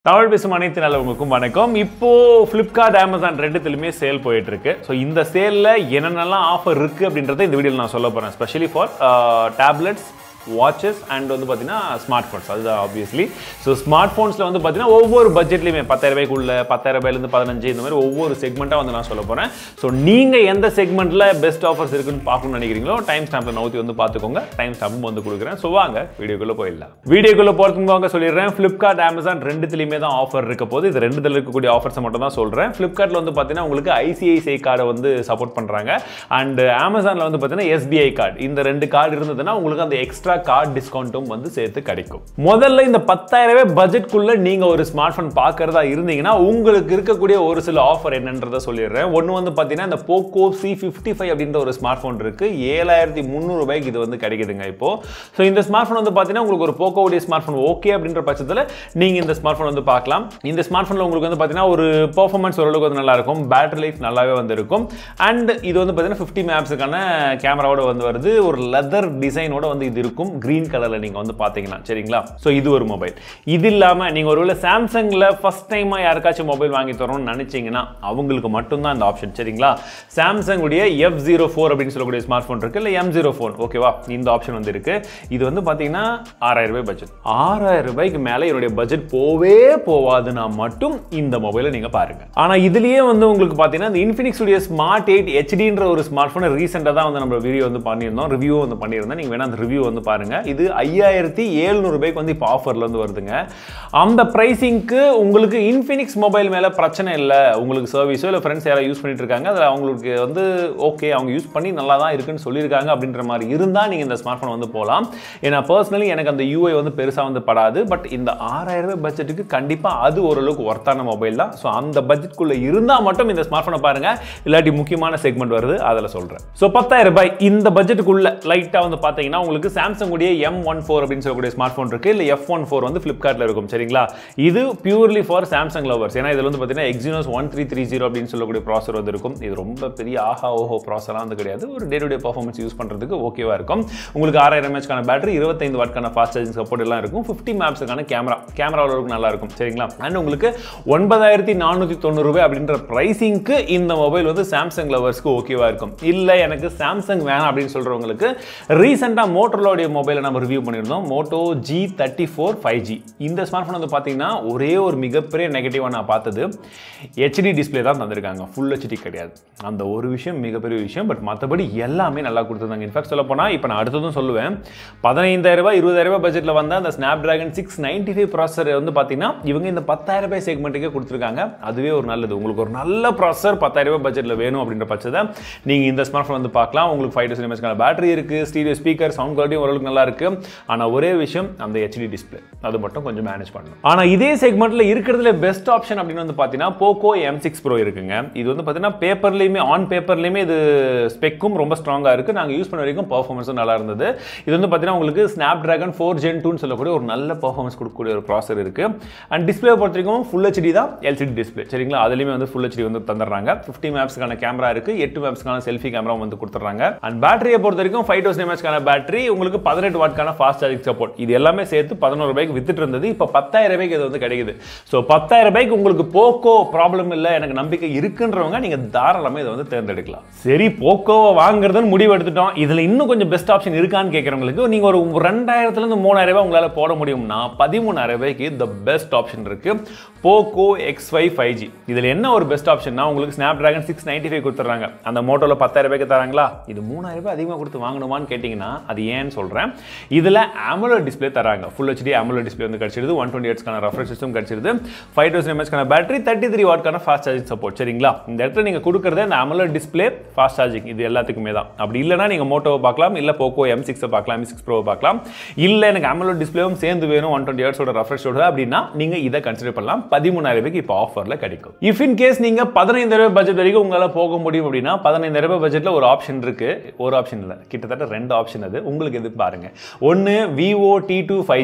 தமிழ் பேசும் அனைத்து நல்லவங்களுக்கும் வணக்கம் இப்போ ஃப்ளிப்கார்ட் அமேசான் ரெண்டுத்துலையுமே சேல் போயிட்டு இருக்கு ஸோ இந்த சேலில் என்னென்னலாம் ஆஃபர் இருக்கு அப்படின்றத இந்த வீடியோவில் நான் சொல்ல போகிறேன் specially for tablets watches and வந்து பார்த்தீங்கன்னா ஸ்மார்ட் ஃபோன்ஸ் அதுதான் ஆப்வியஸ்லி ஸோ ஸ்மார்ட் ஃபோன்ஸில் வந்து பார்த்தீங்கன்னா ஒவ்வொரு பட்ஜெட்லையுமே பத்தாயிரம் ரூபாய்க்குள்ள பத்தாயிரம் ரூபாயிலேருந்து பதினஞ்சு இந்த மாதிரி ஒவ்வொரு செக்மெண்ட்டாக வந்து நான் சொல்ல போகிறேன் ஸோ நீங்கள் எந்த செக்மெண்ட்டில் பெஸ்ட் ஆஃபர்ஸ் இருக்குன்னு பார்க்கணும்னு நினைக்கிறீங்களோ டைம் ஸ்டாம்பில் நோத்தி வந்து பார்த்துக்கோங்க டைம் ஸ்டாம்பும் வந்து கொடுக்குறேன் ஸோ வாங்க வீடியோக்குள்ளே போயிடலாம் வீடியோக்குள்ளே போகிறதுக்கு வாங்க சொல்லிடுறேன் ஃப்ளிப்கார்ட் அமேசான் ரெண்டுத்துலையுமே தான் ஆஃபர் இருக்க போது இது ரெண்டுத்தில் இருக்கக்கூடிய ஆஃபர்ஸை மட்டும் தான் சொல்கிறேன் ஃப்ளிப்கார்ட்டில் வந்து பார்த்தீங்கன்னா உங்களுக்கு ஐசிஐசிஐ கார்டை வந்து சப்போர்ட் பண்ணுறாங்க அண்ட் அமேசானில் வந்து பார்த்தீங்கன்னா எஸ்பிஐ கார்டு இந்த ரெண்டு கார்டு இருந்ததுன்னா உங்களுக்கு அந்த எக்ஸ்ட்ரா கார்டு டிஸ்கவுண்ட்டும் வந்து சேர்த்து கிடைக்கும் முதல்ல இந்த பத்தாயிரம் ரூபாய் பட்ஜெட்குள்ள நீங்க ஒரு ஸ்மார்ட் ஃபோன் பார்க்கறதா இருந்தீங்கன்னா உங்களுக்கு இருக்கக்கூடிய ஒரு சில ஆஃபர் என்னன்றதை சொல்லிடுறேன் ஒன்று வந்து பார்த்தீங்கன்னா இந்த போக்கோ சி ஃபிஃப்டி ஃபைவ் அப்படின்ற ஒரு ஸ்மார்ட் ஃபோன் இருக்கு ஏழாயிரத்தி முந்நூறு ரூபாய்க்கு இது வந்து கிடைக்குதுங்க இப்போ ஸோ இந்த ஸ்மார்ட் ஃபோன் வந்து பார்த்தீங்கன்னா உங்களுக்கு ஒரு போக்கோவுடைய ஸ்மார்ட் ஃபோன் ஓகே அப்படின்ற பட்சத்தில் நீங்க இந்த ஸ்மார்ட் ஃபோன் வந்து பார்க்கலாம் இந்த ஸ்மார்ட் ஃபோனில் உங்களுக்கு வந்து பார்த்தீங்கன்னா ஒரு பர்ஃபார்மன்ஸ் ஓரளவுக்கு வந்து நல்லா இருக்கும் பேட்டரி லைஃப் நல்லாவே வந்து இருக்கும் அண்ட் இது வந்து பார்த்தீங்கன்னா ஃபிஃப்டி மேப்ஸுக்கான கேமராவோட வந்து வருது ஒரு லெதர் டிசைனோட வந்து இது இருக்கும் கிரீன் கலரில் நீங்கள் வந்து பார்த்தீங்கன்னா சரிங்களா ஸோ இது ஒரு மொபைல் இது இல்லாமல் நீங்கள் ஒருவேளை சாம்சங்கில் ஃபஸ்ட் டைமாக யாருக்காச்சும் மொபைல் வாங்கி தரோம்னு நினச்சிங்கன்னா அவங்களுக்கு மட்டும்தான் இந்த ஆப்ஷன் சரிங்களா சாம்சங் உடைய எஃப் ஜீரோ ஃபோர் அப்படின்னு சொல்லக்கூடிய ஸ்மார்ட் ஃபோன் இருக்குது இல்லை எம் ஜீரோ ஃபோன் ஓகேவா இந்த ஆப்ஷன் வந்து இருக்குது இது வந்து பார்த்தீங்கன்னா ஆறாயிரம் ரூபாய் பட்ஜெட் ஆறாயிரம் ரூபாய்க்கு மேலே என்னுடைய பட்ஜெட் போவே போவாதுன்னா மட்டும் இந்த மொபைலை நீங்கள் பாருங்கள் ஆனால் இதுலேயே வந்து உங்களுக்கு பார்த்தீங்கன்னா இந்த இன்ஃபினிக்ஸ் உடைய ஸ்மார்ட் எயிட் ஹெச்டின்ற ஒரு ஸ்மார்ட் ஃபோனை ரீசெண்டாக தான் வந்து நம்ம வீடியோ வந்து பண்ணியிருந்தோம் ரிவ்யூ வந்து பண்ணியிருந்தோம் நீங்கள் வேணா அந்த ரிவ்யூ வந்து பாருங்கள் இது ஐயாயிரத்தி எழுநூறு ரூபாய்க்கு வந்து இப்போ ஆஃபரில் வந்து வருதுங்க அந்த ப்ரைஸிங்க்கு உங்களுக்கு இன்ஃபினிக்ஸ் மொபைல் மேலே பிரச்சனை இல்லை உங்களுக்கு சர்வீஸோ இல்லை ஃப்ரெண்ட்ஸ் யாராவது யூஸ் பண்ணிட்டு இருக்காங்க அதில் அவங்களுக்கு வந்து ஓகே அவங்க யூஸ் பண்ணி நல்லா தான் இருக்குன்னு சொல்லியிருக்காங்க அப்படின்ற மாதிரி இருந்தால் நீங்கள் இந்த ஸ்மார்ட் ஃபோன் வந்து போகலாம் ஏன்னா பர்சனலி எனக்கு அந்த யூஐ வந்து பெருசாக வந்து படாது பட் இந்த ஆறாயிரம் ரூபாய் பட்ஜெட்டுக்கு கண்டிப்பாக அது ஓரளவுக்கு ஒர்த்தான மொபைல் தான் ஸோ அந்த பட்ஜெட்குள்ளே இருந்தால் மட்டும் இந்த ஸ்மார்ட் ஃபோனை பாருங்கள் இல்லாட்டி முக்கியமான செக்மெண்ட் வருது அதில் சொல்கிறேன் ஸோ பத்தாயிரம் ரூபாய் இந்த பட்ஜெட்டுக்குள்ள லைட்டாக வந்து பார்த்தீங்கன்னா உங்களுக்கு சாம்சங் உடைய எம் ஒன் ஃபோர் அப்படின்னு சொல்லக்கூடிய ஸ்மார்ட் ஃபோன் இருக்குது இல்லை எஃப் ஒன் ஃபோர் வந்து ஃப்ளிப்கார்ட்டில் இருக்கும் சரிங்களா இது பியூர்லி ஃபார் சாம்சங் லவர்ஸ் ஏன்னா இதில் வந்து பார்த்தீங்கன்னா Exynos one three three zero அப்படின்னு சொல்லக்கூடிய ப்ராசர் வந்து இருக்கும் இது ரொம்ப பெரிய ஆஹா ஓஹோ ப்ராசர்லாம் வந்து கிடையாது ஒரு day to day performance use பண்ணுறதுக்கு ஓகேவா இருக்கும் உங்களுக்கு ஆறாயிரம் எம்ஹெச்க்கான பேட்டரி இருபத்தைந்து வாட்க்கான ஃபாஸ்ட் சார்ஜிங் சப்போர்ட் எல்லாம் இருக்கும் ஃபிஃப்டி மேப்ஸுக்கான கேமரா கேமரா அளவுக்கு நல்லா இருக்கும் சரிங்களா அண்ட் உங்களுக்கு ஒன்பதாயிரத்தி நானூற்றி தொண்ணூறு ரூபாய் அப்படின்ற ப்ரைஸிங்க்கு இந்த மொபைல் வந்து சாம்சங் லவர்ஸ்க்கு ஓகேவா இருக்கும் இல்லை எனக்கு சாம்சங் வேணாம் அப்படின்னு சொல்கிறவங்களுக்கு ரீசெண்டாக மோட்டரோடைய மொபைலை நம்ம ரிவ்யூ பண்ணியிருந்தோம் Moto G thirty four five G இந்த ஸ்மார்ட் ஃபோன் வந்து பார்த்தீங்கன்னா ஒரே ஒரு மிகப்பெரிய நெகட்டிவாக நான் பார்த்தது ஹெச்டி டிஸ்பிளே தான் தந்திருக்காங்க ஃபுல் ஹெச்டி கிடையாது அந்த ஒரு விஷயம் மிகப்பெரிய விஷயம் பட் மற்றபடி எல்லாமே நல்லா கொடுத்துருந்தாங்க இன்ஃபேக்ட் சொல்ல போனால் இப்போ நான் அடுத்ததும் சொல்லுவேன் பதினைந்தாயிரம் ரூபாய் இருபதாயிரம் ரூபாய் பட்ஜெட்டில் வந்த அந்த Snapdragon six ninety five processor வந்து பார்த்தீங்கன்னா இவங்க இந்த பத்தாயிரம் ரூபாய் செக்மெண்ட்டுக்கே கொடுத்துருக்காங்க அதுவே ஒரு நல்லது உங்களுக்கு ஒரு நல்ல ப்ராசர் பத்தாயிரம் ரூபாய் பட்ஜெட்டில் வேணும் அப்படின்ற பட்சத்தை நீங்கள் இந்த ஸ்மார்ட் ஃபோன் வந்து பார்க்கலாம் உங்களுக்கு ஃபைவ் டு எம்எஸ்க்கான பேட்டரி இருக்குது ஸ்டீரியோ ஸ்பீக்கர் சவுண்ட் குவாலிட்டி ஓரளவுக்கு நல்லா இருக்குது ஆனால் ஒரே விஷயம் அந்த ஹெச்டி டிஸ்பிளே அது மட்டும் கொஞ்சம் மேனேஜ் பண்ணணும் ஆனால் இதே செக்மெண்ட்டில் இருக்கிறதுல பெஸ்ட் ஆப்ஷன் அப்படின்னு வந்து பார்த்தீங்கன்னா போக்கோ எம் சிக்ஸ் ப்ரோ இருக்குங்க இது வந்து பார்த்தீங்கன்னா பேப்பர்லேயுமே ஆன் பேப்பர்லேயுமே இது ஸ்பெக்கும் ரொம்ப ஸ்ட்ராங்காக இருக்குது நாங்கள் யூஸ் பண்ண வரைக்கும் பர்ஃபார்மன்ஸும் நல்லா இருந்தது இது வந்து பார்த்தீங்கன்னா உங்களுக்கு ஸ்னாப் ட்ராகன் ஃபோர் ஜென் டூன்னு சொல்லக்கூடிய ஒரு நல்ல பர்ஃபார்மன்ஸ் கொடுக்கக்கூடிய ஒரு ப்ராசர் இருக்குது அண்ட் டிஸ்பிளே பொறுத்த வரைக்கும் ஃபுல் ஹெச்டி தான் எல்சிடி டிஸ்பிளே சரிங்களா அதுலேயுமே வந்து ஃபுல் ஹெச்டி வந்து தந்துடுறாங்க ஃபிஃப்டி மேப்ஸ்க்கான கேமரா இருக்குது எட்டு மேப்ஸ்க்கான செல்ஃபி கேமரா வந்து கொடுத்துட்றாங்க அண்ட் பேட்டரியை பொறுத்த வரைக்கும் ஃபைவ் தௌசண்ட் எம்எஸ்க்கான பேட்டரி உங்களுக்கு பதினெட்டு வாட்க்கான ஃபாஸ்ட் சார்ஜிங் சப்போர்ட் இது எல்லாமே சேர்த்து பதினோரு ரூபாய்க்கு வித்துட்டு இருந்தது இப்போ பத்தாயிரம் ரூபாய்க்கு இது வந்து கிடைக்குது ஸோ பத்தாயிரம் ரூபாய்க்கு உங்களுக்கு போக்கோ ப்ராப்ளம் இல்லை எனக்கு நம்பிக்கை இருக்குன்றவங்க நீங்கள் தாராளமாக இதை வந்து தேர்ந்தெடுக்கலாம் சரி போக்கோவை வாங்குறதுன்னு முடிவு எடுத்துட்டோம் இதில் இன்னும் கொஞ்சம் பெஸ்ட் ஆப்ஷன் இருக்கான்னு கேட்குறவங்களுக்கு நீங்கள் ஒரு ரெண்டாயிரத்துலேருந்து மூணாயிரம் ரூபாய் உங்களால் போட முடியும்னா பதிமூணாயிரம் ரூபாய்க்கு த பெஸ்ட் ஆப்ஷன் இருக்கு Poco X five five G இதில் என்ன ஒரு பெஸ்ட் ஆப்ஷன்னா உங்களுக்கு Snapdragon six ninety five கொடுத்துட்றாங்க அந்த மோட்டோவில் பத்தாயிரம் ரூபாய்க்கு தராங்களா இது மூணாயிரம் ரூபாய் அதிகமாக கொடுத்து வாங்கணுமான்னு கேட்டிங்கன்னா அது ஏன்னு சொல்கிறேன் இதில் AMOLED டிஸ்பிளே தராங்க ஃபுல் ஹெச்டி AMOLED டிஸ்பிளே வந்து கிடச்சிருது ஒன் டுவெண்ட்டி எட்ஸ்க்கான ரெஃப்ரெஷ் சிஸ்டம் கிடச்சிருது ஃபைவ் தௌசண்ட் எம்எஸ்க்கான பேட்டரி தேர்ட்டி த்ரீ வாட்க்கான ஃபாஸ்ட் சார்ஜிங் சப்போர்ட் சரிங்களா இந்த இடத்துல நீங்கள் கொடுக்குறதே இந்த AMOLED டிஸ்பிளே ஃபாஸ்ட் சார்ஜிங் இது எல்லாத்துக்குமே தான் அப்படி இல்லைனா நீங்கள் மோட்டோவை பார்க்கலாம் இல்லை போக்கோ எம் சிக்ஸை பார்க்கலாம் எம் சிக்ஸ் ப்ரோவை பார்க்கலாம் இல்லை எனக்கு AMOLED டிஸ்பிளேவும் சேர்ந்து வேணும் ஒன் டுவெண்ட்டி ஹர்ட்ஸோட ரெஃப்ரெஷோட அப்படின்னா நீங்கள் இதை கன்சிடர் பண்ணலாம் பதிமூணாயிரம் ரூபாய்க்கு இப்போ ஆஃபரில் கிடைக்கும் இஃப் இன் கேஸ் நீங்கள் பதினைந்தாயிரம் ரூபாய் பட்ஜெட் வரைக்கும் உங்களால் போக முடியும் அப்படின்னா பதினைந்தாயிரம் ரூபாய் பட்ஜெட்டில் ஒரு ஆப்ஷன் இருக்கு ஒரு ஆப்ஷன் இல்லை கிட்டத்தட்ட ரெண்டு ஆப்ஷன் அது உங்களுக்கு எது பாருங்க ஒன்று Vivo T two five G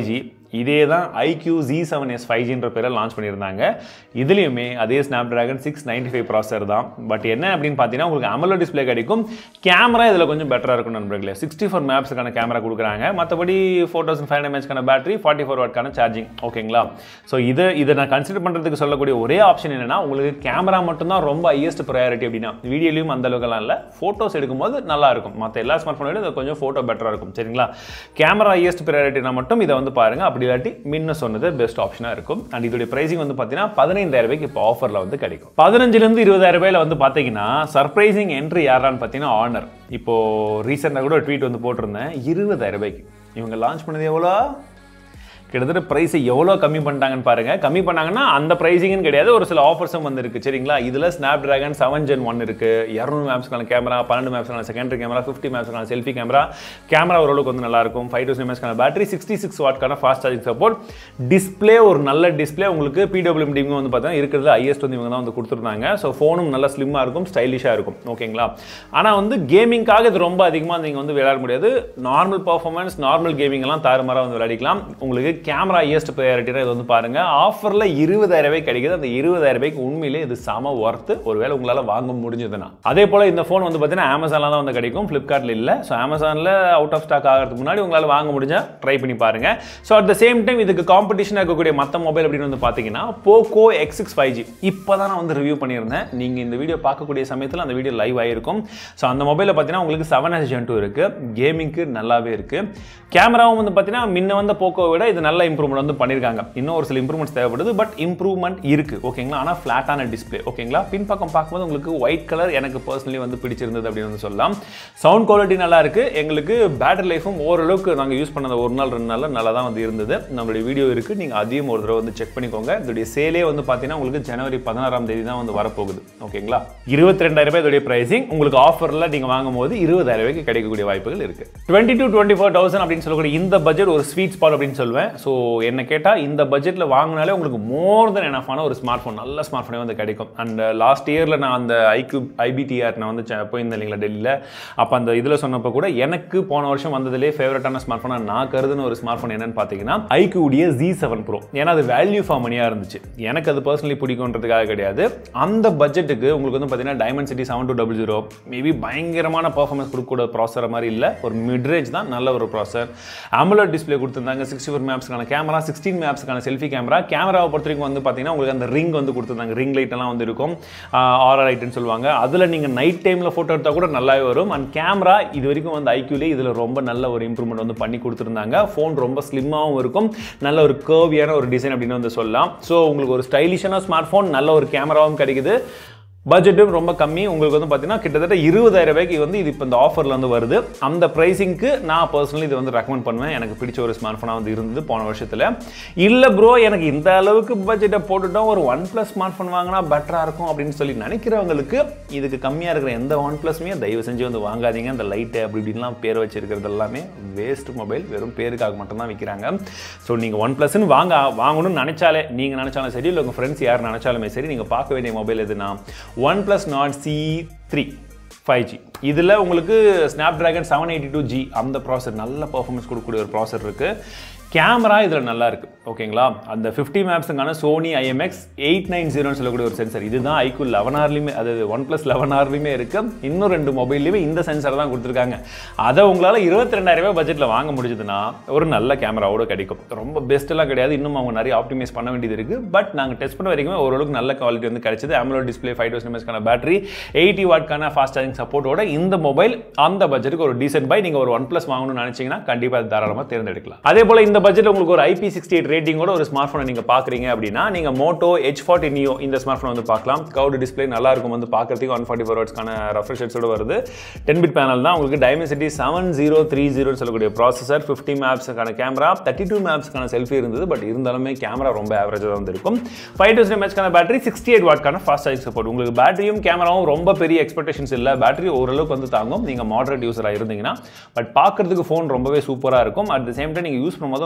இதே தான் iQOO G seven S five ஜின்ற பேரில் லான்ச் பண்ணியிருந்தாங்க இதுலேயுமே அதே Snapdragon six ninety five processor தான் பட் என்ன அப்படின்னு பார்த்தீங்கன்னா உங்களுக்கு அமலோ டிஸ்பிளே கிடைக்கும் கேமரா இதில் கொஞ்சம் பெட்டராக இருக்கும் நண்பர்களே சிக்ஸ்டி ஃபோர் மேப்ஸுக்கான கேமரா கொடுக்குறாங்க மற்றபடி four thousand five hundred battery forty four வாட்கான சார்ஜிங் ஓகேங்களா ஸோ இதை இதை நான் கன்சிடர் பண்ணுறதுக்கு சொல்லக்கூடிய ஒரே ஆப்ஷன் என்னன்னா உங்களுக்கு கேமரா மட்டும்தான் ரொம்ப ஹையஸ்ட் ப்ரையாரிட்டி அப்படின்னா வீடியோலையும் அந்த அளவுக்குலாம் இல்லை ஃபோட்டோஸ் எடுக்கும்போது நல்லா இருக்கும் மற்ற எல்லா ஸ்மார்ட் ஃபோனோட இது கொஞ்சம் ஃபோட்டோ பெட்டராக இருக்கும் சரிங்களா கேமரா ஹையஸ்ட் ப்ரையாரிட்டினா மட்டும் இதை வந்து பாருங்க அப்படி இல்லாட்டி முன்ன சொன்னது பெஸ்ட் ஆப்ஷனாக இருக்கும் அண்ட் இதோடைய ப்ரைசிங் வந்து பார்த்தீங்கன்னா பதினைந்தாயிரம் ரூபாய்க்கு இப்போ ஆஃபரில் வந்து கிடைக்கும் பதினஞ்சுலேருந்து இருபதாயிரம் ரூபாயில வந்து பார்த்தீங்கன்னா சர்ப்ரைசிங் என்ட்ரி யாரான்னு பார்த்தீங்கன்னா ஆனர் இப்போ ரீசெண்டாக கூட ட்வீட் வந்து போட்டிருந்தேன் இருபதாயிரம் ரூபாய்க்கு இவங்க லான்ச் பண்ணது எவ்வளோ கிட்டத்தட்ட ப்ரைஸை எவ்வளோ கம்மி பண்ணிட்டாங்கன்னு பாருங்க கம்மி பண்ணாங்கன்னா அந்த ப்ரைஸிங்னு கிடையாது ஒரு சில ஆஃபர்ஸும் வந்துருக்கு சரிங்களா இதில் Snapdragon seven Gen one இருக்கு இரநூறு மேப்ஸ்க்கான கேமரா பன்னெண்டு மேப்ஸ்க்கான செகண்டரி கேமரா ஃபிஃப்டி மேப்ஸ்க்கான செல்ஃபி கேமரா கேமரா ஓரளவுக்கு வந்து நல்லா இருக்கும் ஃபைவ் தௌசண்ட் எம்எஸ்க்கான பேட்டரி சிக்ஸ்டி சிக்ஸ் வாட்க்கான ஃபாஸ்ட் சார்ஜிங் சப்போர்ட் டிஸ்பிளே ஒரு நல்ல டிஸ்பிளே உங்களுக்கு பிடபிள்யூஎம் டிவி வந்து பார்த்தீங்கன்னா இருக்கிறது ஹையஸ்ட் வந்து இவங்க தான் வந்து கொடுத்துருந்தாங்க ஸோ ஃபோனும் நல்லா ஸ்லிம்மாக இருக்கும் ஸ்டைலிஷாக இருக்கும் ஓகேங்களா ஆனால் வந்து கேமிங்காக இது ரொம்ப அதிகமாக நீங்கள் வந்து விளையாட முடியாது நார்மல் பர்ஃபார்மன்ஸ் நார்மல் கேமிங் எல்லாம் தாறுமாறாக வந்து விளையாடிக்கலாம் உங்களுக்கு கேமரா ஹையஸ்ட் ப்ரையாரிட்டினா இது வந்து பாருங்க ஆஃபரில் இருபதாயிரம் ரூபாய் கிடைக்குது அந்த இருபதாயிரம் ரூபாய்க்கு உண்மையிலே இது சம ஒர்த்து ஒருவேளை உங்களால் வாங்க முடிஞ்சதுன்னா அதே போல் இந்த ஃபோன் வந்து பார்த்தீங்கன்னா அமேசானில் தான் வந்து கிடைக்கும் ஃப்ளிப்கார்ட்டில் இல்லை ஸோ அமேசானில் அவுட் ஆஃப் ஸ்டாக் ஆகிறதுக்கு முன்னாடி உங்களால் வாங்க முடிஞ்சால் ட்ரை பண்ணி பாருங்க so at the same time இதுக்கு காம்படிஷனாக இருக்கக்கூடிய மற்ற மொபைல் அப்படின்னு வந்து பார்த்தீங்கன்னா Poco X six five G இப்போ தான் நான் வந்து ரிவ்யூ பண்ணியிருந்தேன் நீங்கள் இந்த வீடியோ பார்க்கக்கூடிய சமயத்தில் அந்த வீடியோ லைவ் ஆகிருக்கும் ஸோ அந்த மொபைலில் பார்த்தீங்கன்னா உங்களுக்கு செவன் எஸ் ஜென் டூ இருக்குது கேமிங்க்கு நல்லாவே இருக்குது கேமராவும் வந்து பார்த்தீங்கன்னா முன்ன வந்த போக்கோவை விட இது நல்ல இம்ப்ரூவ்மெண்ட் வந்து பண்ணியிருக்காங்க இன்னும் ஒரு சில இம்ப்ரூவ்மெண்ட்ஸ் தேவைப்படுது பட் இம்ப்ரூவ்மெண்ட் இருக்குது ஓகேங்களா ஆனால் ஃப்ளாட்டான டிஸ்பிளே ஓகேங்களா பின்பக்கம் பார்க்கும்போது உங்களுக்கு ஒயிட் கலர் எனக்கு பர்சனலி வந்து பிடிச்சிருந்தது அப்படின்னு வந்து சொல்லலாம் சவுண்ட் குவாலிட்டி நல்லா இருக்குது எங்களுக்கு பேட்டரி லைஃபும் ஓரளவுக்கு நாங்கள் யூஸ் பண்ணது ஒரு நாள் ரெண்டு நாளில் நல்லா தான் வந்து இருந்தது நம்மளுடைய வீடியோ இருக்குது நீங்கள் அதையும் ஒரு தடவை வந்து செக் பண்ணிக்கோங்க இதோடைய சேலே வந்து பார்த்தீங்கன்னா உங்களுக்கு ஜனவரி பதினாறாம் தேதி தான் வந்து வரப்போகுது ஓகேங்களா இருபத்தி ரெண்டாயிரம் ரூபாய் இதோடைய ப்ரைசிங் உங்களுக்கு ஆஃபரில் நீங்கள் வாங்கும் போது இருபதாயிரம் ரூபாய்க்கு கிடைக்கக்கூடிய வாய்ப்புகள் இருக்குது twenty to twenty four thousand அப்படின்னு சொல்லக்கூடிய இந்த பட்ஜெட் ஒரு ஸ்வீட் ஸ்பாட் அப்படின்னு சொல்லுவேன் ஸோ என்ன கேட்டால் இந்த பட்ஜெட்டில் வாங்கினாலே உங்களுக்கு மோர் தென் எனஃபான ஒரு ஸ்மார்ட் ஃபோன் நல்ல ஸ்மார்ட் ஃபோனே வந்து கிடைக்கும் அண்ட் லாஸ்ட் இயரில் நான் அந்த ஐக்யூ ஐபிடிஆர் நான் வந்து செ- போயிருந்தேன் இல்லைங்களா டெல்லியில் அப்போ அந்த இதில் சொன்னப்போ கூட எனக்கு போன வருஷம் வந்ததுலேயே ஃபேவரட்டான ஸ்மார்ட் ஃபோனாக நான் கருதுன ஒரு ஸ்மார்ட் ஃபோன் என்னன்னு பார்த்தீங்கன்னா ஐக்யூடைய ஜி செவன் ப்ரோ ஏன்னா அது வேல்யூ ஃபார் மணியாக இருந்துச்சு எனக்கு அது பர்சனலி பிடிக்குன்றதுக்காக கிடையாது அந்த பட்ஜெட்டுக்கு உங்களுக்கு வந்து பார்த்தீங்கன்னா diamond city seven two double zero maybe பயங்கரமான பர்ஃபார்மன்ஸ் கொடுக்கக்கூடிய ப்ராசர் மாதிரி இல்லை ஒரு மிட்ரேஜ் தான் நல்ல ஒரு ப்ராசர் AMOLED டிஸ்ப்ளே கொடுத்துருந்தாங்க சிக்ஸ்டி ஃபோர் மேப்ஸ்க்கான கேமரா சிக்ஸ்டீன் மேப்ஸ்க்கான செல்ஃபி கேமரா கேமராவை பொறுத்த வரைக்கும் வந்து பார்த்தீங்கன்னா உங்களுக்கு அந்த ரிங் வந்து கொடுத்துருந்தாங்க ரிங் லைட் எல்லாம் வந்து இருக்கும் ஆர் லைட்னு சொல்லுவாங்க அதில் நீங்கள் நைட் டைமில் ஃபோட்டோ எடுத்தால் கூட நல்லாவே வரும் அண்ட் கேமரா இது வரைக்கும் வந்து ஐக்யூலே இதில் ரொம்ப நல்ல ஒரு இம்ப்ரூவ்மெண்ட் வந்து பண்ணி கொடுத்துருந்தாங்க ஃபோன் ரொம்ப ஸ்லிம்மாகவும் இருக்கும் நல்ல ஒரு கர்வியான ஒரு டிசைன் அப்படின்னு வந்து சொல்லலாம் ஸோ உங்களுக்கு ஒரு ஸ்டைலிஷான ஸ்மார்ட் ஃபோன் நல்ல ஒரு கேமராவும் கிடைக்குது பட்ஜெட்டும் ரொம்ப கம்மி உங்களுக்கு வந்து பார்த்தீங்கன்னா கிட்டத்தட்ட இருபதாயிரம் ரூபாய்க்கு வந்து இது இப்போ இந்த ஆஃபரில் வந்து வருது அந்த ப்ரைஸிங்க்கு நான் பர்சனலி இது வந்து ரெக்கமெண்ட் பண்ணுவேன் எனக்கு பிடிச்ச ஒரு ஸ்மார்ட் ஃபோனாக வந்து இருந்தது போன வருஷத்தில் இல்லை ப்ரோ எனக்கு இந்த அளவுக்கு பட்ஜெட்டை போட்டுட்டோம் ஒரு ஒன் ப்ளஸ் ஸ்மார்ட் ஃபோன் வாங்கினா பெட்டராக இருக்கும் அப்படின்னு சொல்லி நினைக்கிறவங்களுக்கு இதுக்கு கம்மியாக இருக்கிற எந்த ஒன் ப்ளஸ்மே தயவு செஞ்சு வந்து வாங்காதீங்க இந்த லைட்டு அப்படி இப்படின்லாம் பேர் வச்சிருக்கிறது எல்லாமே வேஸ்ட் மொபைல் வெறும் பேருக்காக மட்டும்தான் விற்கிறாங்க ஸோ நீங்கள் ஒன் ப்ளஸ்ன்னு வாங்க வாங்கணும்னு நினச்சாலே நீங்கள் நினச்சாலும் சரி இல்லை உங்கள் ஃப்ரெண்ட்ஸ் யார் நினச்சாலுமே சரி நீங்கள் பார்க்க வேண்டிய மொபைல் எதுனா one plus Nord C three five G இதில் உங்களுக்கு Snapdragon seven eighty two G அந்த ப்ராசர் நல்ல பர்ஃபார்மன்ஸ் கொடுக்கக்கூடிய ஒரு ப்ராசர் இருக்குது கேமரா இதில் நல்லா இருக்குது ஓகேங்களா அந்த ஃபிஃப்டி மேப்ஸுக்கான சோனி ஐஎம்எக்ஸ் எயிட் நைன் ஜீரோன்னு சொல்லக்கூடிய ஒரு சென்சர் இதுதான் ஐக்யூ லெவன் ஆர்லையுமே அதாவது ஒன் ப்ளஸ் லெவன் ஆர்லையுமே இருக்குது இன்னும் ரெண்டு மொபைல்லையுமே இந்த சென்சர் தான் கொடுத்துருக்காங்க அதை உங்களால் இருபத்தி ரெண்டாயிரம் ரூபாய் பட்ஜெட்டில் வாங்க முடிஞ்சதுன்னா ஒரு நல்ல கேமராவோட கிடைக்கும் ரொம்ப பெஸ்ட்டெல்லாம் கிடையாது இன்னும் அவங்க நிறைய ஆப்டிமைஸ் பண்ண வேண்டியது இருக்குது பட் நாங்கள் டெஸ்ட் பண்ண வரைக்கும் ஓரளவுக்கு நல்ல குவாலிட்டி வந்து கிடைச்சது AMOLED டிஸ்பிளே ஃபைவ் தௌசண்ட் எம்எஸ்க்கான பேட்டரி எயிட்டி வாட்க்கான ஃபாஸ்ட் சார்ஜிங் சப்போர்ட்டோட இந்த மொபைல் அந்த பட்ஜெட்டுக்கு ஒரு டீசென்ட் பை நீங்கள் ஒரு ஒன் ப்ளஸ் வாங்கணும்னு நினச்சிங்கன்னா கண்டிப்பாக அது தாராளமாக தேர்ந்தெடுக்கலாம் அதே போல் இந்த பட்ஜெட் உங்களுக்கு ஒரு ஐபி சிக்ஸ்டி எயிட் ரேட்டிங்கோட ஒரு ஸ்மார்ட் ஃபோனை நீங்கள் பார்க்குறீங்க அப்படின்னா நீங்கள் மோட்டோ ஹெச் ஃபார்ட்டி நியோ இந்த ஸ்மார்ட் ஃபோன் வந்து பார்க்கலாம் கவுடு டிஸ்பிளே நல்லா இருக்கும் வந்து பார்க்கறதுக்கு ஒன் ஃபார்ட்டி ஃபோர் ஹவர்ஸ்க்கான ரெஃப்ரெஷர்ஸோட வருது டென் பிட் பேனல் தான் உங்களுக்கு டைமென்சிட்டி செவன் ஜீரோ த்ரீ ஜீரோன்னு சொல்லக்கூடிய ப்ராசஸர் ஃபிஃப்டி மேப்ஸுக்கான கேமரா தேர்ட்டி டூ மேப்ஸ்க்கான செல்ஃபி இருந்தது பட் இருந்தாலுமே கேமரா ரொம்ப ஆவரேஜாக தான் இருக்கும் ஃபைவ் தௌசண்ட் எம்ஹெச்க்கான பேட்டரி சிக்ஸ்டி எயிட் வாட்க்கான ஃபாஸ்ட் சார்ஜ் சப்போர்ட் உங்களுக்கு பேட்டரியும் கேமராவும் ரொம்ப பெரிய எக்ஸ்பெக்டேஷன்ஸ் இல்லை பேட்டரி ஓரளவுக்கு வந்து தாங்கும் நீங்கள் மாடரேட் யூஸராக இருந்தீங்கன்னா பட் பார்க்கறதுக்கு ஃபோன் ரொம்பவே சூப்பராக இருக்கும் அட் த சேம் டைம் நீங்கள் யூஸ் பண்ணும்போது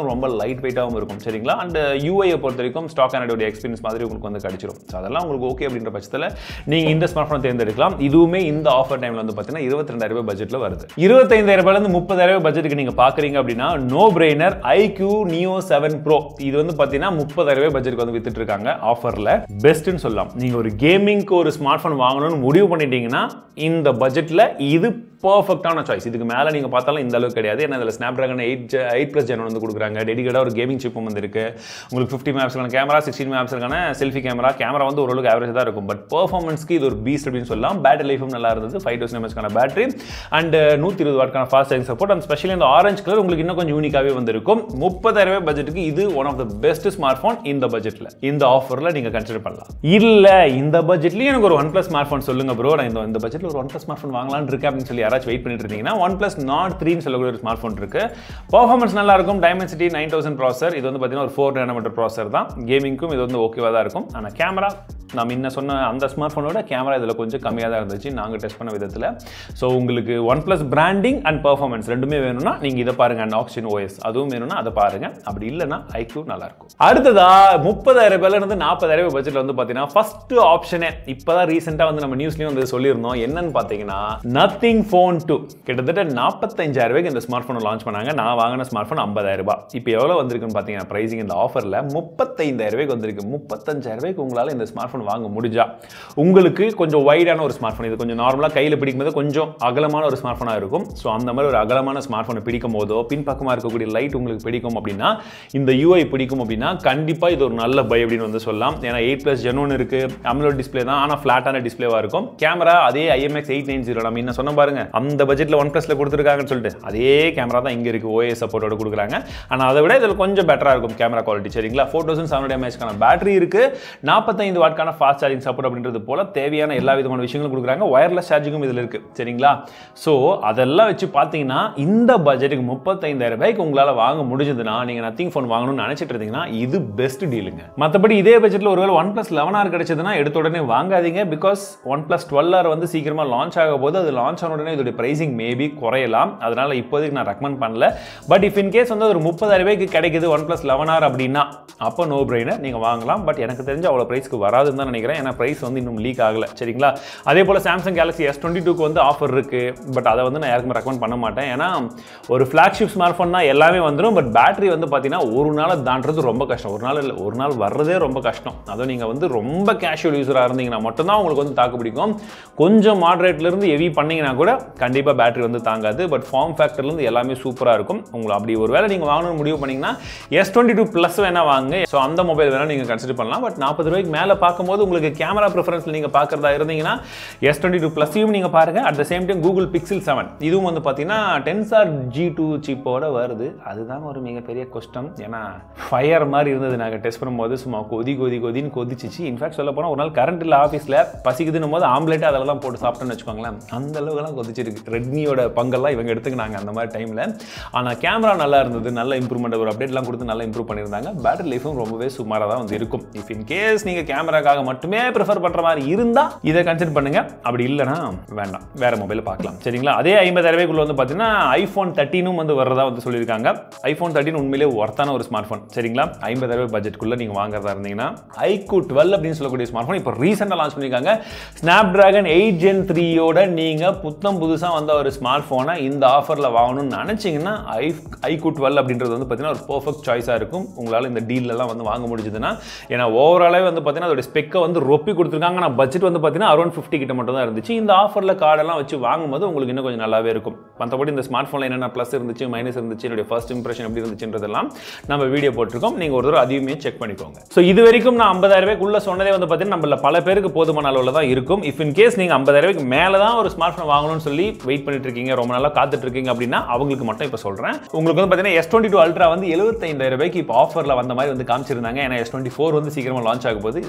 இருக்கும் ரொம்ப லைட் வெயிட்டாகவும் இருக்கும் சரிங்களா அண்ட் யூஐயை பொறுத்த வரைக்கும் ஸ்டாக் ஆனோட எக்ஸ்பீரியன்ஸ் மாதிரி உங்களுக்கு வந்து கிடைச்சிரும் ஸோ அதெல்லாம் உங்களுக்கு ஓகே அப்படின்ற பட்சத்தில் நீங்கள் இந்த ஸ்மார்ட் ஃபோன் தேர்ந்தெடுக்கலாம் இதுவுமே இந்த ஆஃபர் டைமில் வந்து பார்த்தீங்கன்னா இருபத்தி ரெண்டாயிரம் ரூபாய் பட்ஜெட்டில் வருது இருபத்தைந்தாயிரம் ரூபாயிலேருந்து முப்பதாயிரம் ரூபாய் பட்ஜெட்டுக்கு நீங்கள் பார்க்குறீங்க அப்படின்னா no brainer iQOO neo seven pro இது வந்து பார்த்தீங்கன்னா முப்பதாயிரம் ரூபாய் பட்ஜெட்டுக்கு வந்து வித்துட்டு இருக்காங்க ஆஃபரில் பெஸ்ட்டுன்னு சொல்லலாம் நீங்கள் ஒரு கேமிங்க்கு ஒரு ஸ்மார்ட் ஃபோன் வாங்கணும்னு முடிவு பண்ணிட்டீங்கன்னா இந்த பட்ஜெட்டில் இது பர்ஃபெக்டான சாய்ஸ் இதுக்கு மேலே நீங்கள் பார்த்தாலும் இந்த அளவுக்கு கிடையாது ஏன்னா இதில் Snapdragon eight eight plus gen வந்து கொடுக்குறாங்க டெடிக்கேட்டாக ஒரு கேமிங் சிப்பும் வந்து இருக்கு உங்களுக்கு ஃபிஃப்டி மேப்ஸ்க்கான கேமரா சிக்ஸ்டீன் மேப்ஸ்க்கான செல்ஃபி கேமரா கேமரா வந்து ஓரளவுக்கு ஆவரேஜ் தான் இருக்கும் பட் பர்ஃபார்மன்ஸ்க்கு இது ஒரு பீஸ்ட் அப்படின்னு சொல்லலாம் பேட்டரி லைஃபும் நல்லா இருந்தது ஃபைவ் தௌசண்ட் எம்எஸ்க்கான பேட்டரி அண்ட் நூற்றி இருபது வாட்க்கான fast charging support and specially இந்த ஆரஞ்சு கலர் உங்களுக்கு இன்னும் கொஞ்சம் யூனிக்காகவே வந்திருக்கும் முப்பதாயிரம் ரூபாய் பட்ஜெட்டுக்கு இது one of the best smart phone இந்த பட்ஜெட்டில் இந்த ஆஃபரில் நீங்கள் கன்சிடர் பண்ணலாம் இல்லை இந்த பட்ஜெட்லேயும் எனக்கு ஒரு ஒன் ப்ளஸ் ஸ்மார்ட் ஃபோன் சொல்லுங்க ப்ரோ நான் இந்த இந்த பட்ஜெட்டில் ஒரு ஒன் ப்ளஸ் ஸ்மார்ட் ஃபோன் வாங்கலாம்னு இருக்கேன் அப்படின்னு சொல்லி யாராச்சும் வெயிட் பண்ணிட்டு இருந்தீங்கன்னா ஒன் ப்ளஸ் நாட் த்ரீன்னு சொல்லக்கூடிய ஒரு ஸ்மார்ட் ஃபோன் இருக்கு பர்ஃபார்மன்ஸ் நல்லா இருக்கும் டைமென்சிட்டி நைன் தௌசண்ட் ப்ராசர் இது வந்து பார்த்தீங்கன்னா ஒரு ஃபோர் நேனோமீட்டர் ப்ராசர் தான் கேமிங்க்கும் இது வந்து ஓகேவாக தான் இருக்கும் ஆனால் கேமரா நான் முன்ன சொன்ன அந்த ஸ்மார்ட் ஃபோனோட கேமரா இதில் கொஞ்சம் கம்மியாக தான் இருந்துச்சு நாங்கள் டெஸ்ட் பண்ண விதத்தில் ஸோ உங்களுக்கு one plus branding and performance ரெண்டுமே வேணும்னா நீங்கள் இதை பாருங்க அண்ட் ஆக்சிஜன் ஓஎஸ் அதுவும் வேணும்னா அதை பாருங்க அப்படி இல்லைன்னா ஐக்யூ நல்லா இருக்கும் அடுத்ததா முப்பதாயிரம் ரூபாயில இருந்து நாற்பதாயிரம் ரூபாய் பட்ஜெட்ல வந்து பார்த்தீங்கன்னா ஃபர்ஸ்ட் ஆப்ஷனே இப்போதான் ரீசெண்டாக வந்து நம்ம நியூஸ்லயும் வந்து சொல்லியிருந்தோம் என்னன்னு பார்த்தீங்கன்னா நத்திங் ஃபோன் டூ கிட்டத்தட்ட நாற்பத்தஞ்சாயிரம் ரூபாய்க்கு இந்த ஸ்மார்ட் ஃபோனை லான்ச் பண்ணாங்க நான் வாங்கின ஸ்மார்ட் ஃபோன் ஐம்பதாயிரம் ரூபாய் இப்போ எவ்வளோ வந்திருக்குன்னு பார்த்தீங்கன்னா ப்ரைஸிங் இந்த ஆஃபரில் முப்பத்தைந்தாயிரம் ரூபாய்க்கு வந்திருக்கு முப்பத்தஞ்சாயிரம் ரூபாய்க்கு உங்களால் இந்த ஸ்மார்ட் ஃபோன் வாங்க முடிஞ்சா உங்களுக்கு கொஞ்சம் வைடான ஒரு ஸ்மார்ட் ஃபோன் இது கொஞ்சம் நார்மலாக கையில் பிடிக்கும்போது கொஞ்சம் அகலமான ஒரு ஸ்மார்ட் ஃபோனாக இருக்கும் ஸோ அந்த மாதிரி ஒரு அகலமான ஸ்மார்ட் ஃபோனை பிடிக்கும் போதோ பின்பக்கமாக இருக்கக்கூடிய லைட் உங்களுக்கு பிடிக்கும் அப்படின்னா இந்த யூஐ பிடிக்கும் அப்படின்னா கண்டிப்பாக இது ஒரு நல்ல பை அப்படின்னு வந்து சொல்லலாம் ஏன்னா எயிட் ப்ளஸ் ஜெனோன் இருக்கு அம்லோ டிஸ்பிளே தான் ஆனால் ஃப்ளாட்டான டிஸ்பிளேவாக இருக்கும் கேமரா அதே ஐஎம்எக்ஸ் எயிட் நைன் ஜீரோ நம்ம என்ன சொன்ன பாருங்க அந்த பட்ஜெட்டில் ஒன் ப்ளஸில் கொடுத்துருக்காங்கன்னு சொல்லிட்டு அதே கேமரா தான் இங்கே இருக்குது ஓஎஸ் சப்போர்ட்டோட கொடுக்குறாங்க ஆனால் அதை விட இதில் கொஞ்சம் பெட்டராக இருக்கும் கேமரா குவாலிட்டி சரிங்களா ஃபோர் தௌசண்ட் செவன் எம்ஏஹெச்க்கான பேட்டரி இருக்கு நாற்பத்தைந்து வாட்க்கான ஃபாஸ்ட் சார்ஜிங் சப்போர்ட் அப்படின்றது போல தேவையான எல்லா விதமான விஷயங்களும் கொடுக்குறாங்க ஒயர்லெஸ் சார்ஜிங்கும் இதில் இருக்கு சரிங்களா ஸோ அதெல்லாம் வச்சு பார்த்தீங்கன்னா இந்த பட்ஜெட்டுக்கு முப்பத்தைந்தாயிரம் ரூபாய்க்கு உங்களால் வாங்க முடிஞ்சதுன்னா நீங்கள் நத்திங் ஃபோன் வாங்கணும்னு நினச்சிட்டு இருந்தீங்கன்னா இது பெஸ்ட் டீலுங்க மற்றபடி இதே பட்ஜெட்டில் ஒருவேளை ஒன் ப்ளஸ் லெவன் ஆர் கிடைச்சதுன்னா எடுத்த உடனே வாங்காதீங்க because one plus twelve R வந்து சீக்கிரமாக லான்ச் ஆக போது அது லான்ச் ஆன உடனே இதோட பிரைசிங் மேபி குறையலாம் அதனால இப்போதைக்கு நான் ரெக்கமெண்ட் பண்ணல பட் இஃப் இன் கேஸ் வந்து ஒரு முப்பதாயிரம் ரூபாய்க்கு கிடைக்குது ஒன் ப்ளஸ் லெவன் ஆர் அப்படின்னா அப்போ நோ பிரெயினர் நீங்கள் வாங்கலாம் பட் எனக்கு தெரிஞ்சு அவ்வளோ ப்ரைஸ்க்கு வராதுன்னு தான் நினைக்கிறேன் ஏன்னா ப்ரைஸ் வந்து இன்னும் லீக் ஆகல சரிங்களா அதே போல் சாம்சங் கேலக்ஸி எஸ் டுவெண்ட்டி டூக்கு வந்து ஆஃபர் இருக்கு பட் அதை வந்து நான் யாருக்குமே ரெக்கமெண்ட் பண்ண மாட்டேன் ஏன்னா ஒரு ஃப்ளாக்ஷிப் ஸ்மார்ட் ஃபோன் தான் எல்லாமே வந்துடும் பட் பேட்டரி வந்து பார்த்தீங்கன்னா ஒரு நாள் தாண்டது ரொம்ப கஷ்டம் ஒரு நாள் இல்லை ஒரு நாள் வர்றதே ரொம்ப கஷ்டம் அதுவும் நீங்கள் வந்து ரொம்ப கேஷுவல் யூஸராக இருந்தீங்கன்னா மட்டும்தான் உங்களுக்கு வந்து தாக்கு பிடிக்கும் கொஞ்சம் மாடரேட்லேருந்து ஹெவி பண்ணீங்கன்னா கூட கண்டிப்பாக பேட்டரி வந்து தாங்காது பட் ஃபார்ம் ஃபேக்டர்லேருந்து எல்லாமே சூப்பராக இருக்கும் உங்களை அப்படி ஒரு வேளை நீங்கள் வாங்கணும்னு முடிவு பண்ணீங்கன்னா எஸ் டுவெண்ட்டி டூ ப்ளஸ் வேணால் வாங்க ஸோ அந்த மொபைல் வேணால் நீங்கள் கன்சிடர் பண்ணலாம் பட் நாற்பது ரூபாய்க்கு மேலே பார்க்கும்போது உங்களுக்கு கேமரா ப்ரிஃபரன்ஸில் நீங்கள் பார்க்குறதா இருந்தீங்கன்னா எஸ் டுவெண்ட்டி டூ ப்ளஸையும் நீங்கள் பாருங்கள் at the same time Google Pixel seven இதுவும் வந்து பார்த்தீங்கன்னா டென்சார் ஜி டூ சிப்போட வருது அதுதான் ஒரு மிகப்பெரிய கஷ்டம் ஏன்னா ஃபயர் மாதிரி இருந்தது நாங்கள் டெஸ்ட் பண்ணும்போது சும்மா கொதி கொதி கொதின்னு கொதிச்சிச்சு இன்ஃபேக்ட் சொல்ல போனால் ஒரு நாள் கரண்ட் இல்லை ஆஃபீஸில் பசிக்குதுன்னும் போது ஆம்லேட் அதில் தான் போட்டு சாப்பிட்டோன்னு வச்சுக்கோங்களேன் அந்த அளவுக்குலாம் கொதிச்சிருக்கு ரெட்மியோட பங்கெல்லாம் இவங்க எடுத்துக்கினாங்க அந்த மாதிரி டைமில் ஆனால் கேமரா நல்லா இருந்தது நல்ல இம்ப்ரூவ்மெண்ட் ஒரு அப்டேட்லாம் கொடுத்து நல்லா இம்ப்ரூவ் பண்ணியிருந்தாங்க பேட்டரி லைஃபும் ரொம்பவே சுமாராக தான் வந்து இருக்கும் இஃப் இன் கேஸ் நீங்கள் கேமராக்காக மட்டுமே ப்ரிஃபர் பண்ணுற மாதிரி இருந்தால் இதை கன்சிடர் பண்ணுங்க அப்படி இல்லைன்னா வேண்டாம் வேற மொபைல் பார்க்கலாம் சரிங்களா அதே ஐம்பதாயிரம் ரூபாய்க்குள்ள வந்து பார்த்தீங்கன்னா ஐஃபோன் தேர்ட்டினும் வந்து வரதா வந்து சொல்லியிருக்காங்க ஐஃபோன் தேர்ட்டின் உண்மையிலே ஒர்த்தான ஒரு ஸ்மார்ட் ஃபோன் சரிங்களா ஐம்பதாயிரம் ரூபாய் பட்ஜெட்குள்ள நீங்கள் வாங்குறதா இருந்தீங்கன்னா ஐக்கூ டுவெல் அப்படின்னு சொல்லக்கூடிய ஸ்மார்ட் ஃபோன் இப்போ ரீசெண்டாக லான்ச் பண்ணியிருக்காங்க ஸ்னாப் டிராகன் எயிட் ஜென் த்ரீயோட நீங்கள் புத்தம் புதுசாக வந்த ஒரு ஸ்மார்ட் ஃபோனை இந்த ஆஃபரில் வாங்கணும்னு நினச்சிங்கன்னா ஐ ஐக்கூ டுவெல் அப்படின்றது வந்து பார்த்தீங்கன்னா ஒரு பர்ஃபெக்ட் சாய்ஸாக இருக்கும் உங்களால் இந்த டீல்லாம் வந்து வாங்க முடிஞ்சதுன்னா ஏன்னா ஓவராலாகவே வந்து பார்த்தீங்கன்னா அதோட ஸ்பெக்கை வந்து ரொப்பி கொடுத்துருக்காங்க ஆனால் பட்ஜெட் வந்து பார்த்தீங்கன்னா அரௌண்ட் ஃபிஃப்டி கிட்ட மட்டும் தான் இருந்துச்சு இந்த ஆஃபரில் கார்டெல்லாம் வச்சு வாங்கும்போது உங்களுக்கு இன்னும் கொஞ்சம் நல்லாவே இருக்கும் மற்றபடி இந்த ஸ்மார்ட் ஃபோனில் என்னென்ன ப்ளஸ் இருந்துச்சு மைனஸ் இருந்துச்சு என்னுடைய ஃபர்ஸ்ட் இம்ப்ரெஷன் எப்படி இருந்துச்சுன்றதெல்லாம் நம்ம வீடியோ போட்டிருக்கோம் நீங்கள் ஒரு தடவை அதையுமே செக் பண்ணிக்கோங்க ஸோ இது வரைக்கும் நான் ஐம்பதாயிரம் ரூபாய்க்குள்ள சொன்னதே வந்து பார்த்தீங்கன்னா நம்மள பல பேருக்கு போதுமான அளவில் தான் இருக்கும் இஃப் இன் கேஸ் நீங்கள் ஐம்பதாயிரம் ரூபாய்க்கு மேலே தான் ஒரு ஸ்மார்ட் ஃபோன் வாங்கணும்னு சொல்லி வெயிட் பண்ணிட்டு இருக்கீங்க ரொம்ப நாளாக காத்துட்டு இருக்கீங்க அப்படின்னா அவங்களுக்கு மட்டும் இப்போ சொல்கிறேன் உங்களுக்கு வந்து பார்த்தீங்கன்னா எஸ் டுவெண்ட்டி டூ அல்ட்ரா வந்து எழுபத்தைந்தாயிரம் ரூபாய்க்கு இப்போ ஆஃபரில் வந்த மாதிரி வந்து காமிச்சிருந்தாங்க ஏன்னா எஸ் டுவெண்ட்டி ஃபோர் வந்து சீக்கிரமாக லான்ச் ஆக போகுது S twenty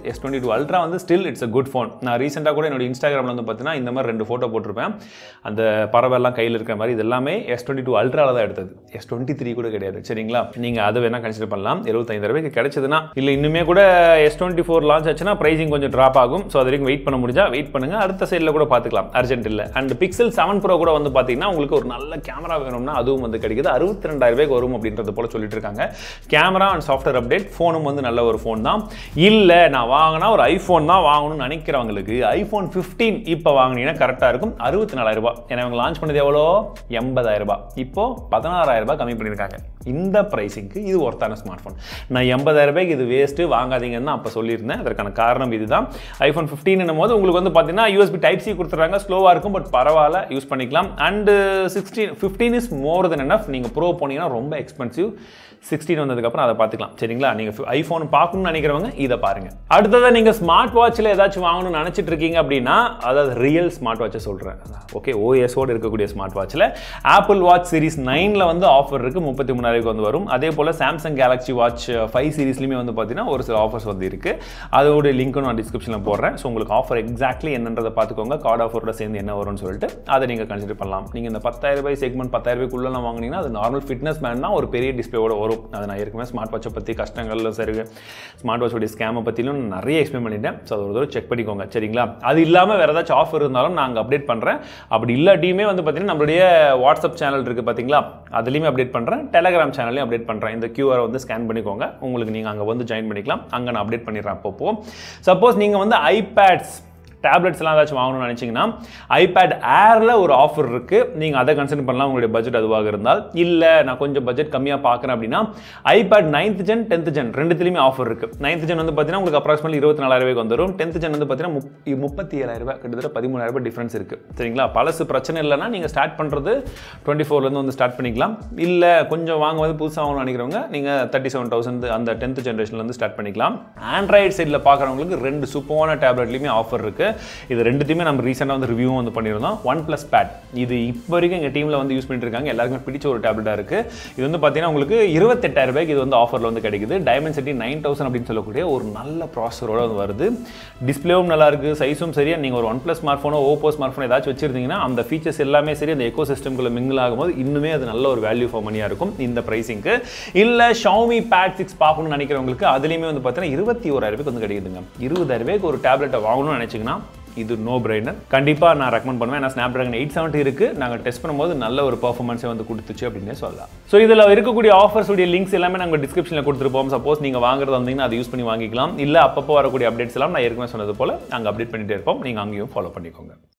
twenty two ultra வந்து still it's a good phone நான் ரீசெண்டாக கூட என்னோட இன்ஸ்டாகிராமில் வந்து பார்த்தீங்கன்னா இந்த மாதிரி ரெண்டு ஃபோட்டோ போட்டிருப்பேன் அந்த பறவைலாம் கையில் இருக்கிற மாதிரி இது எல்லாமே எஸ் டுவெண்ட்டி டூ அல்ட்ராவில் தான் எடுத்தது எஸ் டுவெண்ட்டி த்ரீ கூட கிடையாது சரிங்களா நீங்கள் அதை வேணால் கன்சிடர் பண்ணலாம் எழுபத்தைந்து ரூபாய்க்கு கிடைச்சதுன்னா இல்லை இன்னுமே கூட எஸ் டுவெண்ட்டி ஃபோர் லான்ச் ஆச்சுன்னா ப்ரைஸிங் கொஞ்சம் ட்ராப் ஆகும் ஸோ அது வரைக்கும் வெயிட் பண்ண முடிஞ்சா வெயிட் பண்ணுங்க அடுத்த சைடில் கூட பார்த்துக்கலாம் அர்ஜென்ட் இல்லை அண்ட் பிக்சல் செவன் ப்ரோ கூட வந்து பார்த்தீங்கன்னா உங்களுக்கு ஒரு நல்ல கேமரா வேணும்னா அதுவும் வந்து கிடைக்குது அறுபத்தி ரெண்டாயிரம் ரூபாய்க்கு வரும் அப்படின்றது போல சொல்லிட்டு இருக்காங்க கேமரா அண்ட் சாஃப்ட்வேர் அப்டேட் ஃபோனும் வந்து நல்ல ஒரு ஃபோன் தான் இல்லை நான் வாங்கினா ஒரு ஐஃபோன் தான் வாங்கணும்னு நினைக்கிறவங்களுக்கு ஐஃபோன் ஃபிஃப்டீன் இப்போ வாங்கினீங்கன்னா கரெக்டாக இருக்கும் அறுபத்தி நாலாயிரம் ரூபாய் ஏன்னா இவங்க லான்ச் பண்ணது எவ்வளோ எண்பதாயிரம் ரூபாய் இப்போ பதினாறாயிரம் ரூபாய் கம்மி பண்ணியிருக்காங்க இந்த ப்ரைஸிங்க்கு இது ஒர்த்தான ஸ்மார்ட் ஃபோன் நான் எண்பதாயிரம் ரூபாய்க்கு இது வேஸ்ட்டு வாங்காதீங்கன்னு தான் அப்போ சொல்லியிருந்தேன் அதற்கான காரணம் இதுதான் ஐஃபோன் ஃபிஃப்டீன் போது உங்களுக்கு வந்து பார்த்தீங்கன்னா யூஎஸ்பி டைப் சி கொடுத்துறாங்க ஸ்லோவாக இருக்கும் பட் பரவாயில்ல யூஸ் பண்ணிக்கலாம் and sixteen fifteen is more than enough நீங்கள் ப்ரோ போனீங்கன்னா ரொம்ப எக்ஸ்பென்சிவ் சிக்ஸ்டீன் வந்ததுக்கப்புறம் அதை பார்த்துக்கலாம் சரிங்களா நீங்கள் ஐஃபோன் பார்க்கணும்னு நினைக்கிறவங்க இதை பாருங்க அடுத்ததாக நீங்கள் ஸ்மார்ட் வாட்சில் ஏதாச்சும் வாங்கணும்னு நினச்சிட்டு இருக்கீங்க அப்படின்னா அதாவது ரியல் ஸ்மார்ட் வாட்சை சொல்கிறேன் ஓகே ஓஎஸோடு இருக்கக்கூடிய ஸ்மார்ட் வாட்சில் ஆப்பிள் வாட்ச் சீரிஸ் நைனில் வந்து ஆஃபர் இருக்குது முப்பத்தி மூணாயிரூக்கு வந்து வரும் அதே போல் சாம்சங் கேலக்ஸி வாட்ச் ஃபைவ் சீரிஸ்லையுமே வந்து பார்த்தீங்கன்னா ஒரு சில ஆஃபர்ஸ் வந்து இருக்குது அதோட லிங்க்கும் நான் டிஸ்கிரிப்ஷனில் போடுறேன் ஸோ உங்களுக்கு ஆஃபர் எக்ஸாக்ட்லி என்னன்றதை பார்த்துக்கோங்க கார்டு ஆஃபரோட சேர்ந்து என்ன வரும்னு சொல்லிட்டு அதை நீங்கள் கன்சிடர் பண்ணலாம் நீங்கள் இந்த பத்தாயிரம் ரூபாய் செக்மெண்ட் பத்தாயிரம் ரூபாய்க்குள்ளலாம் வாங்கினீங்கன்னா அது நார்மல் ஃபிட்னஸ் மேன் தான் ஒரு பெரிய டிஸ்பிளேவோட வரும் அதை நான் ஏற்கனவே ஸ்மார்ட் வாட்சை பற்றி கஷ்டங்களும் சரி ஸ்மார்ட் வாட்சோடைய ஸ்கேமை பற்றிலும் நிறைய எக்ஸ்பிளைன் பண்ணிட்டேன் ஸோ அது ஒரு தடவை செக் பண்ணிக்கோங்க சரிங்களா அது இல்லாமல் வேறு ஏதாச்சும் ஆஃபர் இருந்தாலும் நாங்கள் அப்டேட் பண்ணுறேன் அப்படி இல்லாட்டியுமே வந்து பார்த்தீங்கன்னா நம்மளுடைய வாட்ஸ்அப் சேனல் இருக்குது பார்த்தீங்களா அதுலேயுமே அப்டேட் பண்ணுறேன் டெலகிராம் சேனல்லையும் அப்டேட் பண்ணுறேன் இந்த கியூஆரை வந்து ஸ்கேன் பண்ணிக்கோங்க உங்களுக்கு நீங்கள் அங்கே வந்து ஜாயின் பண்ணிக்கலாம் அங்கே நான் அப்டேட் பண்ணிடுறேன் அப்பப்போ சப்போஸ் நீங்கள் வந்து ஐபேட்ஸ் டேப்லெட்ஸ்லாம் ஏதாச்சும் வாங்கணும்னு நினச்சிங்கன்னா ஐபேட் ஏரில் ஒரு ஆஃபர் இருக்குது நீங்கள் அதை கன்சிடர் பண்ணலாம் உங்களுடைய பட்ஜெட் அதுவாக இருந்தால் இல்லை நான் கொஞ்சம் பட்ஜெட் கம்மியாக பார்க்குறேன் அப்படின்னா iPad ninth gen tenth gen ரெண்டுத்துலையுமே ஆஃபர் இருக்குது நைன்த் ஜென் வந்து பார்த்தீங்கன்னா உங்களுக்கு அப்ராக்சிமேட்லி இருபத்தி நாலாயிரம் ரூபாய்க்கு வந்துடும் டென்த் ஜென் வந்து பார்த்தீங்கன்னா முப் முப்பத்தி ஏழாயிரம் ரூபாய் கிட்டத்தட்ட பதிமூணாயிரம் ரூபாய் டிஃப்ரென்ஸ் இருக்குது சரிங்களா பழசு பிரச்சனை இல்லைன்னா நீங்கள் ஸ்டார்ட் பண்ணுறது டுவெண்ட்டி ஃபோர்லேருந்து வந்து ஸ்டார்ட் பண்ணிக்கலாம் இல்லை கொஞ்சம் வாங்குவது புதுசாக வாங்கணும்னு நினைக்கிறவங்க நீங்கள் தேர்ட்டி செவன் தௌசண்ட் அந்த டென்த் ஜென்ரேஷன்லேருந்து ஸ்டார்ட் பண்ணிக்கலாம் ஆண்ட்ராய்டு சைடில் பார்க்குறவங்களுக்கு ரெண்டு சூப்பரான டேப்லெட்லையுமே ஆஃபர் இருக்குது இது ரெண்டுத்தையுமே நம்ம ரீசெண்டாக வந்து ரிவ்யூவும் வந்து பண்ணியிருந்தோம் ஒன் ப்ளஸ் பேட் இது இப்போ வரைக்கும் எங்கள் டீமில் வந்து யூஸ் பண்ணிட்டு இருக்காங்க எல்லாருக்குமே பிடிச்ச ஒரு டேப்லெட்டாக இருக்குது இது வந்து பார்த்தீங்கன்னா உங்களுக்கு இருபத்தெட்டாயிரம் ரூபாய்க்கு இது வந்து ஆஃபரில் வந்து கிடைக்குது டைமண்ட் சிட்டி நைன் தௌசண்ட் அப்படின்னு சொல்லக்கூடிய ஒரு நல்ல ப்ராசரோட வந்து வருது டிஸ்பிளேவும் நல்லா இருக்குது சைஸும் சரியா நீங்கள் ஒரு ஒன் ப்ளஸ் ஸ்மார்ட் ஃபோனோ ஓப்போ ஸ்மார்ட் ஃபோன் ஏதாச்சும் வச்சிருந்தீங்கன்னா அந்த ஃபீச்சர்ஸ் எல்லாமே சரி அந்த எக்கோ சிஸ்டம்குள்ள மிங்கிள் ஆகும்போது இன்னுமே அது நல்ல ஒரு வேல்யூ ஃபார் மணியாக இருக்கும் இந்த ப்ரைஸிங்க்கு இல்லை ஷவுமி பேட் சிக்ஸ் பார்க்கணும்னு நினைக்கிறவங்களுக்கு அதுலேயுமே வந்து பார்த்தீங்கன்னா இருபத்தி ஓராயிரம் ரூபாய்க்கு வந்து கிடைக்குதுங்க இருபதாயிரம் ரூபாய்க்கு ஒரு டேப்லெட்டை வாங்கணும்னு நினச்சிங்கன்னா இது நோ பிரைனர் கண்டிப்பாக நான் ரெக்கமெண்ட் பண்ணுவேன் ஏன்னா ஸ்னாப் ட்ராகன் எயிட் செவன்ட்டி இருக்குது நாங்கள் டெஸ்ட் பண்ணும்போது நல்ல ஒரு பர்ஃபார்மன்ஸை வந்து கொடுத்துச்சு அப்படின்னே சொல்லலாம் ஸோ இதில் இருக்கக்கூடிய ஆஃபர்ஸ் உடைய லிங்க்ஸ் எல்லாமே நாங்கள் டிஸ்கிரிப்ஷனில் கொடுத்துருப்போம் சப்போஸ் நீங்கள் வாங்குறது வந்தீங்கன்னா அதை யூஸ் பண்ணி வாங்கிக்கலாம் இல்லை அப்பப்போ வரக்கூடிய அப்டேட்ஸ் எல்லாம் நான் ஏற்கனவே சொன்னது போல் நாங்கள் அப்டேட் பண்ணிட்டே இருப்போம் நீங்கள் அங்கேயும் ஃபாலோ பண்ணிக்கோங்க